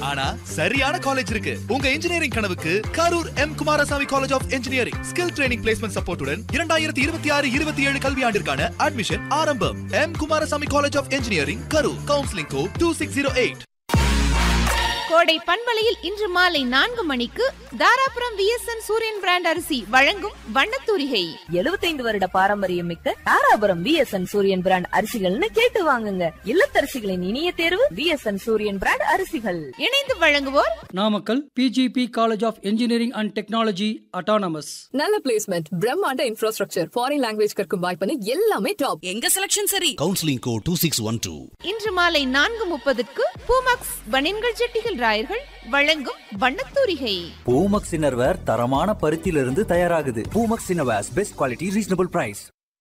ஆனா சரியான காலேஜ் இருக்கு உங்க இன்ஜினியரிங் கனவுக்கு Karur M Kumarasamy college of engineering skill training placement சப்போர்ட்டுடன் இரண்டாயிரத்தி இருபத்தி ஆறு இருபத்தி ஏழு கல்வியாண்டிற்கான அட்மிஷன் ஆரம்பம் M Kumarasamy college of engineering Karur counselling code two six zero eight கோடை பண்பலையில் இன்று மாலை நான்கு மணிக்கு தாராபுரம் விஎஸ்என் சூரியன் பிராண்ட் அரிசி வழங்கும் வண்ணத்தூரிகை எழுபத்தைந்து வருட பாரம்பரியம் மிக்க தாராபுரம் விஎஸ்என் சூரியன் பிராண்ட் அரிசிகள்னு கேட்டு வாங்குங்க இல்லத்தரசிகளின் இனிய தேர்வு விஎஸ்என் சூரியன் பிராண்ட் அரிசிகள் இணைந்து வழங்குவோர் Namakkal PGP college of engineering and technology autonomous நல்ல பிளேஸ்மெண்ட் பிரம்மாண்ட இன்ஃப்ராஸ்ட்ரக்சர் ஃபாரின் லாங்குவேஜ் கற்கும் வாய்ப்புன்னு எல்லாமே டாப் எங்க செலக்ஷன் சரி counselling code two six one two இன்று மாலை நான்கு முப்பதுக்கு பூமாக்ஸ் பனின்கள் ஜெட்டிகள் ராயர்கள் வழங்கும் வண்ணத்தூரிகை பூமக்ஸ் இன்னர்வேர் தரமான பருத்தியிலிருந்து தயாராகுது Poomex innerwears best quality reasonable price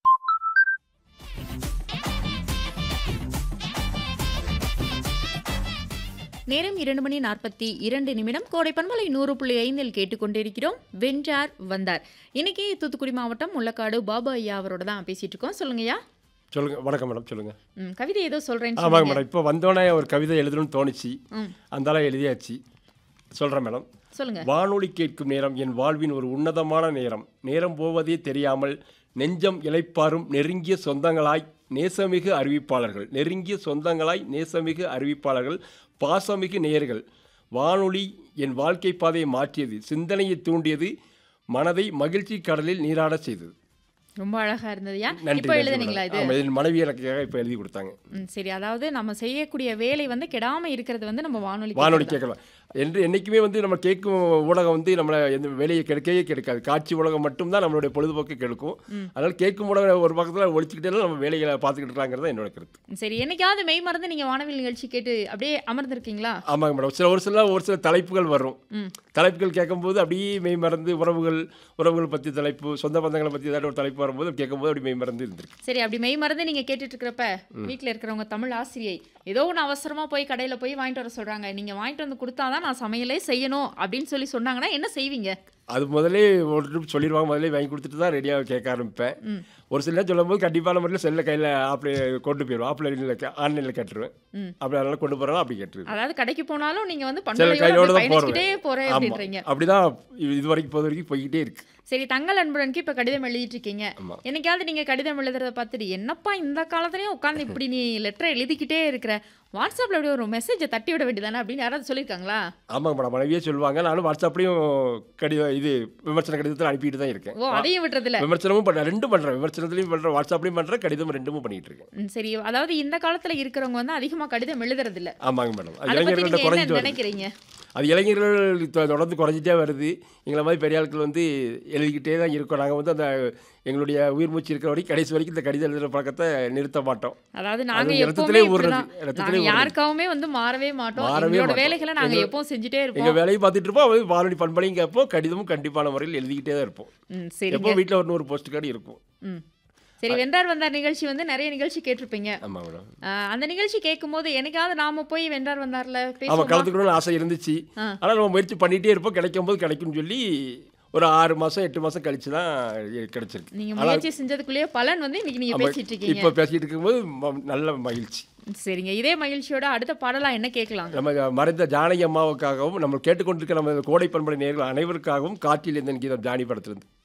நேரம் இரண்டு மணி நாற்பத்தி இரண்டு நிமிடம் கோடை பண்பலை நூறு புள்ளி ஐந்தில் கேட்டுக்கொண்டிருக்கிறோம் வென்றார் வந்தார் இன்னைக்கு தூத்துக்குடி மாவட்டம் முள்ளக்காடு பாபா ஐயா அவரோட தான் பேசிட்டு இருக்கோம் சொல்லுங்கய்யா சொல்லுங்க வணக்கம் மேடம் சொல்லுங்க ம், கவிதை ஏதோ சொல்றேன்னு ஆமாங்க சொன்னீங்க. மேடம் இப்போ வந்தோடனே ஒரு கவிதை எழுதணும்னு தோணுச்சு ம். அந்தால எழுதியாச்சு சொல்கிறேன் மேடம் சொல்லுங்க வானொலி கேட்கும் நேரம் என் வாழ்வின் ஒரு உன்னதமான நேரம் நேரம் போவதே தெரியாமல் நெஞ்சம் இளைப்பாரும் நெருங்கிய சொந்தங்களாய் நேசமிகு அறிவிப்பாளர்கள் நெருங்கிய சொந்தங்களாய் நேசமிகு அறிவிப்பாளர்கள் பாசமிகு நேயர்கள் வானொலி என் வாழ்க்கை பாதையை மாற்றியது சிந்தனையை தூண்டியது மனதை மகிழ்ச்சி கடலில் நீராடச் செய்தது ரொம்ப அழகா இருந்ததுயா நன்றி இப்போ நன்றி எழுதுனீங்களா மேடம். இது ஆமா, என் மனைவி எனக்கு இப்போ எழுதி கொடுத்தாங்க ம், சரி அதாவது நம்ம செய்யக்கூடிய வேலை வந்து கெடாம இருக்கிறது வந்து நம்ம வானொலி வானொலி கேட்கறது தான். கேட்கலாம் என்று என்றைக்குமே வந்து நம்ம கேட்கும் ஊடகம் வந்து நம்மளை எந்த வேலையை கெடுக்கவே கெடுக்காது காட்சி ஊடகம் மட்டும்தான் நம்மளுடைய பொழுதுபோக்கு கெடுக்கும் அதனால் கேட்கும் ஊடகம் ஒரு பக்கத்தில் ஒழிச்சுக்கிட்டே நம்ம வேலைகளை பார்த்துக்கிட்டு இருக்கலாங்கிறது தான் என்னோட கருத்து சரி என்னைக்காவது மெய் மறந்து நீங்க வானவில் நிகழ்ச்சி கேட்டு அப்படியே அமர்ந்திருக்கீங்களா ஆமாங்க மேடம் சில ஒரு சில ஒரு சில தலைப்புகள் வரும் ம். தலைப்புகள் கேட்கும்போது அப்படியே மெய் மறந்து உறவுகள் உறவுகள் பற்றி தலைப்பு சொந்த பந்தங்களை பற்றி ஏதாவது ஒரு தலைப்பு வரும்போது கேட்கும்போது அப்படி மெய் மறந்து இருந்திருக்கு சரி அப்படி மெய் மறந்து நீங்க கேட்டுட்டு இருக்கிறப்ப வீட்ல இருக்கிறவங்க தமிழ் ஆசிரியை ஏதோ ஒன்று அவசரமா போய் கடையில போய் வாங்கிட்டு வர சொல்றாங்க நீங்க வாங்கிட்டு வந்து கொடுத்தாதான் நான் சமையலே செய்யணும் அப்படின்னு சொல்லி சொன்னாங்கன்னா என்ன செய்வீங்க அது முதல்லே ஒரு ட்ரிப் சொல்லிடுவாங்க முதல்ல வாங்கி கொடுத்துட்டு தான் ரெடியாக கேட்க ஆரம்பிப்பேன் ஒரு சில நேரம் சொல்லும்போது கண்டிப்பான முறையில் செல்ல கையில் ஆப்ல கொண்டு போயிடுவோம் ஆப்லைனில் ஆன்லைனில் கேட்டுருவேன் அப்படி அதனால கொண்டு போகிறோம் அப்படி கேட்டுருவேன் அதாவது கடைக்கு போனாலும் நீங்க வந்து சில கையோட பண்பலையோட தான் பயணிச்சுக்கிட்டே போகிறேன் போறேன் அப்படின்றீங்க அப்படிதான் இது- இது வரைக்கும் போது வரைக்கும் போய்கிட்டே இருக்கு சரி தங்கள் அன்புடனுக்கு இப்ப கடிதம் எழுதிட்டு இருக்கீங்க ஆமா. என்னைக்காவது நீங்க கடிதம் எழுதுறத பார்த்துட்டு என்னப்பா இந்த காலத்துலயும் உட்காந்து இப்படி நீ லெட்டர் எழுதிக்கிட்டே இருக்கிற வாட்ஸ்அப்ல அப்படியே ஒரு மெசேஜை தட்டி விட வேண்டியதானே அப்படின்னு யாராவது சொல்லியிருக்காங்களா ஆமாங்க மேடம் மனைவியே சொல்லுவாங்க நானும் வாட்ஸ்அப்லேயும் கடிதம் இது விமர்சன கடிதத்தில் அனுப்பிட்டு தான் இருக்கேன் ஓ அதையும் விடுறதில்ல விமர்சனமும் பண்ணுறேன் ரெண்டும் பண்ணுறேன் விமர்சனத்துலையும் பண்ணுறேன் வாட்ஸ்அப்லையும் பண்ணுறேன் கடிதம் ரெண்டும் பண்ணிட்டு இருக்கேன் ம், சரி அதாவது இந்த காலத்துல இருக்கிறவங்க வந்து அதிகமா கடிதம் எழுதுறது இல்ல ஆமாங்க மேடம் அது அதை பத்தி இளைஞர்கள்ட்ட நீங்க குறைஞ்சிட்டு என்ன வருது நினைக்கிறீங்க அது இளைஞர்கள் தொ- தொடர்ந்து குறைஞ்சிட்டே வருது எங்களை மாதிரி பெரிய ஆட்கள் வந்து எழுதிக்கிட்டே தான் இருக்கோம் நாங்கள் வந்து அந்த எங்களுடைய உயிர் மூச்சு இருக்கிற வரைக்கும் கடைசி வரைக்கும் இந்த கடிதம் எழுதுகிற பழக்கத்தை நிறுத்த மாட்டோம் அதாவது நாங்க அது எப்பவுமே ரத்தத்திலே ஊறுறது. இப்படிதான். ரத்தத்திலே நாங்க ஊறுறது. யாருக்காவுமே வந்து மாறவே மாட்டோம் மாறவே எங்களோட மாட்டோம். வேலைகளை நாங்க எங்க- எப்பவும் செஞ்சுட்டே எங்கள் இருப்போம் வேலையை பார்த்துட்டு இருப்போம் அது வானொலி பண்பலையும் கேட்போம் கடிதமும் கண்டிப்பான முறையில் எழுதிக்கிட்டே தான் இருப்போம் ம், எப்போ சரிங்க வீட்டில் ஒரு நூறு போஸ்ட் கார்டு இருக்கும் ம் சரி வென்றார் வந்தார் நிகழ்ச்சி வந்து நிறைய நிகழ்ச்சி கேட்டிருப்பீங்க ஆமாம் மேடம் ஆஹ், அந்த நிகழ்ச்சி கேட்கும்போது என்னைக்காவது நாம போய் வென்றார் வந்தார்ல ஆமாம் பேசுவோமா கலந்துக்கணும்னு ஆசை இருந்துச்சு ஆ. ஆனால் நம்ம முயற்சி பண்ணிகிட்டே இருப்போம் கிடைக்கும் போது கிடைக்கும்னு சொல்லி ஒரு ஆறு மாதம் எட்டு மாதம் கழிச்சு தான் கிடைச்சிருக்கு நீங்க ஆனால் முயற்சி செஞ்சதுக்குள்ளேயே பலன் வந்து இன்னைக்கு நீங்க ஆமா, பேசிட்டு இருக்கீங்க இப்போ பேசிட்டு இருக்கும்போது ம- நல்ல மகிழ்ச்சி சரிங்க இதே மகிழ்ச்சியோட அடுத்த பாடலா என்ன கேட்கலாம் நம்ம மறைந்த ஜானகி அம்மாவுக்காகவும் நம்ம கேட்டுக்கொண்டிருக்க நம்ம கோடை பண்படை நேர்கள் அனைவருக்காகவும் காற்றில் இருந்த கீதம் ஜானி படத்திலிருந்து